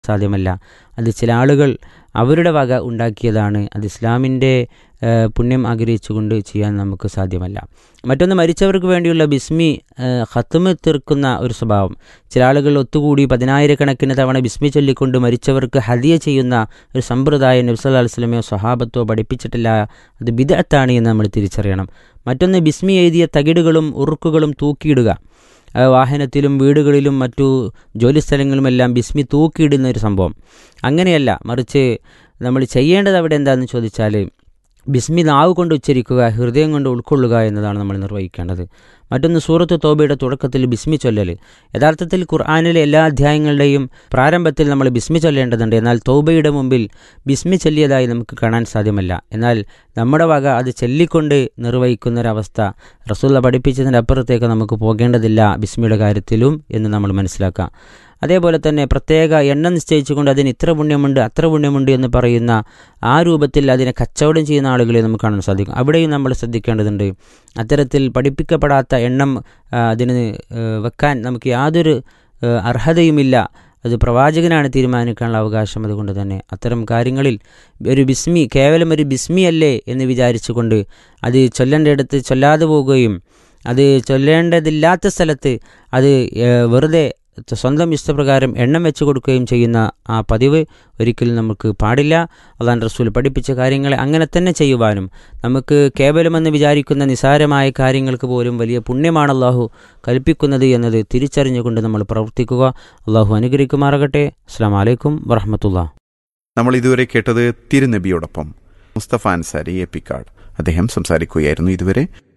സാധ്യമല്ല അത് ചില ആളുകൾ അവരുടെ വക ഉണ്ടാക്കിയതാണ് അത് ഇസ്ലാമിൻ്റെ ഏഹ്, പുണ്യം ആഗ്രഹിച്ചുകൊണ്ട് ചെയ്യാൻ നമുക്ക് സാധ്യമല്ല മറ്റൊന്ന് മരിച്ചവർക്ക് വേണ്ടിയുള്ള ബിസ്മി ഏഹ്, ഖത്മ് തീർക്കുന്ന ഒരു സ്വഭാവം ചില ആളുകൾ ഒത്തുകൂടി പതിനായിരക്കണക്കിന് തവണ ബിസ്മി ചൊല്ലിക്കൊണ്ട് മരിച്ചവർക്ക് ഹദിയ ചെയ്യുന്ന ഒരു സമ്പ്രദായം നബ്സല്ലാ വസ്ലമയോ സ്വഹാബത്തോ പഠിപ്പിച്ചിട്ടില്ല അത് ബിദഅത്താണ് എന്ന് നമ്മൾ തിരിച്ചറിയണം മറ്റൊന്ന് ബിസ്മി എഴുതിയ തകിടുകളും ഉറുക്കുകളും തൂക്കിയിടുക ആ, വാഹനത്തിലും വീടുകളിലും മറ്റു ജോലിസ്ഥലങ്ങളുമെല്ലാം ബിസ്മി തൂക്കിയിടുന്ന ഒരു സംഭവം അങ്ങനെയല്ല മറിച്ച് നമ്മൾ ചെയ്യേണ്ടത് അവിടെ എന്താണെന്ന് ചോദിച്ചാൽ ബിസ്മി നാവ് കൊണ്ട് ഉച്ചരിക്കുക ഹൃദയം കൊണ്ട് ഉൾക്കൊള്ളുക എന്നതാണ് നമ്മൾ നിർവഹിക്കേണ്ടത് മറ്റൊന്ന് സൂറത്ത് തോബയുടെ തുടക്കത്തിൽ ബിസ്മി ചൊല്ലൽ യഥാർത്ഥത്തിൽ ഖുർആാനിലെ എല്ലാ അധ്യായങ്ങളുടെയും പ്രാരംഭത്തിൽ നമ്മൾ ബിസ്മി ചൊല്ലേണ്ടതുണ്ട് എന്നാൽ തോബയുടെ മുമ്പിൽ ബിസ്മി ചൊല്ലിയതായി നമുക്ക് കാണാൻ സാധ്യമല്ല എന്നാൽ നമ്മുടെ വക അത് ചൊല്ലിക്കൊണ്ട് നിർവഹിക്കുന്ന ഒരവസ്ഥ റസൂല്ല പഠിപ്പിച്ചതിൻ്റെ അപ്പുറത്തേക്ക് നമുക്ക് പോകേണ്ടതില്ല ബിസ്മിയുടെ കാര്യത്തിലും എന്ന് നമ്മൾ മനസ്സിലാക്കാം അതേപോലെ തന്നെ പ്രത്യേക എണ്ണം നിശ്ചയിച്ചുകൊണ്ട് അതിന് ഇത്ര പുണ്യമുണ്ട് അത്ര പുണ്യമുണ്ട് എന്ന് പറയുന്ന ആ രൂപത്തിൽ അതിനെ കച്ചവടം ചെയ്യുന്ന ആളുകളെ നമുക്ക് കാണാൻ സാധിക്കും അവിടെയും നമ്മൾ ശ്രദ്ധിക്കേണ്ടതുണ്ട് അത്തരത്തിൽ പഠിപ്പിക്കപ്പെടാത്ത എണ്ണം ആ, അതിന് ഏ, വെക്കാൻ നമുക്ക് യാതൊരു ഏ, അർഹതയുമില്ല അത് പ്രവാചകനാണ് തീരുമാനിക്കാനുള്ള അവകാശം അതുകൊണ്ട് തന്നെ അത്തരം കാര്യങ്ങളിൽ ഒരു ബിസ്മി കേവലം ഒരു ബിസ്മി അല്ലേ എന്ന് വിചാരിച്ചുകൊണ്ട് അത് ചൊല്ലേണ്ടയിടത്ത് ചൊല്ലാതെ പോവുകയും അത് ചൊല്ലേണ്ടതില്ലാത്ത സ്ഥലത്ത് അത് ഏ, വെറുതെ സ്വന്തം ഇഷ്ടപ്രകാരം എണ്ണം വെച്ച് കൊടുക്കുകയും ചെയ്യുന്ന ആ പതിവ് ഒരിക്കലും നമുക്ക് പാടില്ല അള്ളാൻ റസൂൽ പഠിപ്പിച്ച കാര്യങ്ങളെ അങ്ങനെ തന്നെ ചെയ്യുവാനും നമുക്ക് കേവലമെന്ന് വിചാരിക്കുന്ന നിസാരമായ കാര്യങ്ങൾക്ക് പോലും വലിയ പുണ്യമാണ് അള്ളാഹു കൽപ്പിക്കുന്നത് എന്നത് തിരിച്ചറിഞ്ഞുകൊണ്ട് നമ്മൾ പ്രവർത്തിക്കുക അള്ളാഹു അനുഗ്രഹിക്കുമാറാകട്ടെ അസ്സാം വലൈക്കും വറഹമത്തുള്ള നമ്മൾ ഇതുവരെ കേട്ടത് തിരുനബിയോടൊപ്പം മുസ്തഫ അൻസാരി എപ്പിക്കാട് അദ്ദേഹം സംസാരിക്കുകയായിരുന്നു ഇതുവരെ